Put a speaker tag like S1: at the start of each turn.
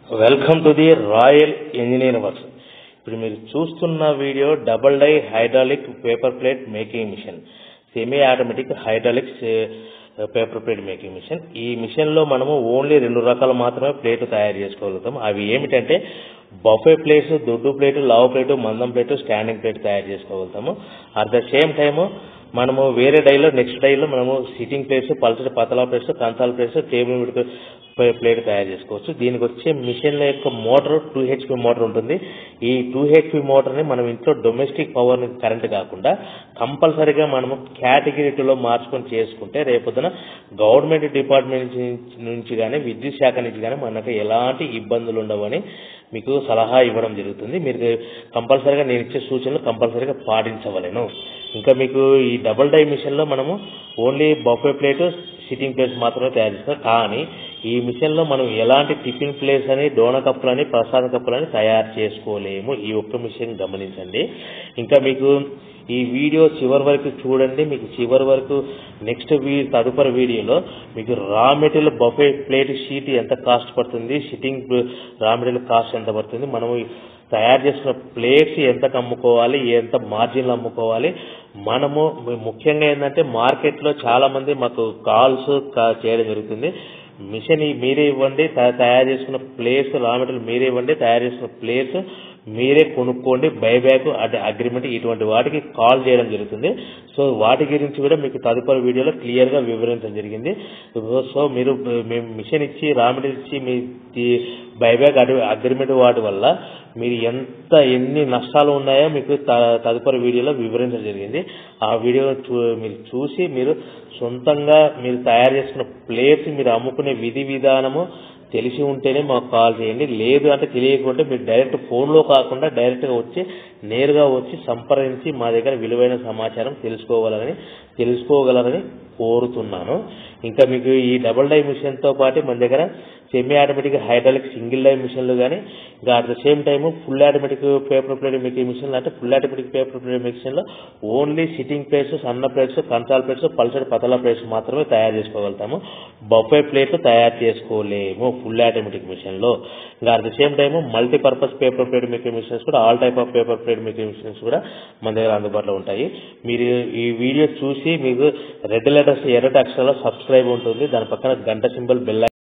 S1: welcome to the Royal Engineer Works ఇప్పుడు మీరు చూస్తున్న video double die hydraulic paper plate making machine semi automatic hydraulic paper plate making machine ఈ machine లో మనము only రెండు రకాలు మాత్రమే ప్లేట్ తయారు చేసుకోగలుగుతాం అవి ఏమిటంటే బఫే ప్లేట్స్ దొడ్డు ప్లేట్ లావు ప్లేట్ మందం ప్లేట్ స్టాండింగ్ ప్లేట్ తయారు చేసుకోగలుగుతాము అట్ ద సేమ్ టైము మనము వేరే డైలో నెక్స్ట్ డైలో మనము సిట్టింగ్ ప్లేట్స్ పల్సటి పతలా ప్లేట్స్ కంచాల ప్లేట్స్ టేబుల్ మీద ప్లేట్ తయారు చేసుకోవచ్చు దీనికి వచ్చే మిషన్ యొక్క మోటార్ టూ హెచ్పి మోటార్ ఉంటుంది ఈ టూ హెచ్పి మోటార్ని మనం ఇంట్లో డొమెస్టిక్ పవర్ కరెంట్ కాకుండా కంపల్సరీగా మనము కేటగిరీ టూలో మార్చుకొని చేసుకుంటే రేపొద్దున గవర్నమెంట్ డిపార్ట్మెంట్ నుంచి కానీ విద్యుత్ శాఖ నుంచి కానీ మనకు ఎలాంటి ఇబ్బందులు ఉండవని మీకు సలహా ఇవ్వడం జరుగుతుంది మీరు కంపల్సరీగా నేను ఇచ్చే సూచనలు కంపల్సరీగా పాటించవలేను ఇంకా మీకు ఈ డబుల్ డై మిషన్లో మనము only buffet plate sitting plates మాత్రమే తయారు చేస్తాం కానీ ఈ మిషన్లో మనం ఎలాంటి టిఫిన్ ప్లేట్స్ అని డోన కప్పులని ప్రసాద కప్పులని తయారు చేసుకోలేము ఈ ఒక్క మిషన్ గమనించండి ఇంకా మీకు ఈ వీడియో చివరి వరకు చూడండి మీకు చివరి వరకు నెక్స్ట్ వీ తదుపరి వీడియోలో మీకు raw material buffet plate sheet ఎంత కాస్ట్ పడుతుంది సిట్టింగ్ రా మెటీరియల్ కాస్ట్ ఎంత పడుతుంది మనము తయారు చేసిన ప్లేట్స్ ఎంత అమ్ముకోవాలి ఎంత మార్జిన్లు అమ్ముకోవాలి మనము ముఖ్యంగా ఏంటంటే మార్కెట్లో చాలా మంది మాకు కాల్స్ చేయడం జరుగుతుంది మిషన్ మీరే ఇవ్వండి తయారు చేసుకున్న ప్లేస్ రా మెటీరియల్ మీరే ఇవ్వండి తయారు చేసుకున్న ప్లేస్ మీరే కొనుక్కోండి బైబ్యాక్ అగ్రిమెంట్ ఇటువంటి వాటికి కాల్ చేయడం జరుగుతుంది సో వాటి గురించి కూడా మీకు తదుపరి వీడియోలో క్లియర్గా వివరించడం జరిగింది సో మీరు మేము మిషన్ ఇచ్చి రా మెటీరియల్ ఇచ్చి మీ బైబ్యాక్ అగ్రిమెంట్ వాటి వల్ల మీరు ఎంత ఎన్ని నష్టాలు ఉన్నాయో మీకు తదుపరి వీడియోలో వివరించడం జరిగింది ఆ వీడియో మీరు చూసి మీరు సొంతంగా మీరు తయారు చేసుకున్న ప్లేస్ మీరు అమ్ముకునే విధి విధానము తెలిసి ఉంటేనే మాకు కాల్ చేయండి లేదు అంటే తెలియకుంటే మీరు డైరెక్ట్ ఫోన్లో కాకుండా డైరెక్ట్గా వచ్చి నేరుగా వచ్చి సంప్రదించి మా దగ్గర విలువైన సమాచారం తెలుసుకోవాలని తెలుసుకోగలరని కోరుతున్నాను ఇంకా మీకు ఈ డబుల్ డై మిషన్తో పాటు మన దగ్గర semi automatic hydraulic single die మిషన్లు కానీ ఇంకా at the same time full automatic paper plate making మిషన్లు అంటే ఫుల్ ఆటోమేటిక్ పేపర్ ప్లేట్ మిషన్లో ఓన్లీ సిట్టింగ్ ప్లేట్స్ సన్న ప్లేట్స్ కంచాల ప్లేట్స్ పల్సటి పతల ప్లేట్స్ మాత్రమే తయారు చేసుకోగలుగుతాము బఫే ప్లేట్ తయారు చేసుకోలేము ఫుల్ ఆటోమేటిక్ మిషన్లో ఇంకా at the same time multipurpose paper plate making machines కూడా all type of paper plate making machines కూడా మన దగ్గర అందుబాటులో ఉంటాయి మీరు ఈ వీడియో చూసి మీకు రెడ్ లెటర్స్ ఎర్రటి అక్షరాల్లో సబ్స్క్రైబ్ ఉంటుంది దాని పక్కన గంట సింబల్ బెల్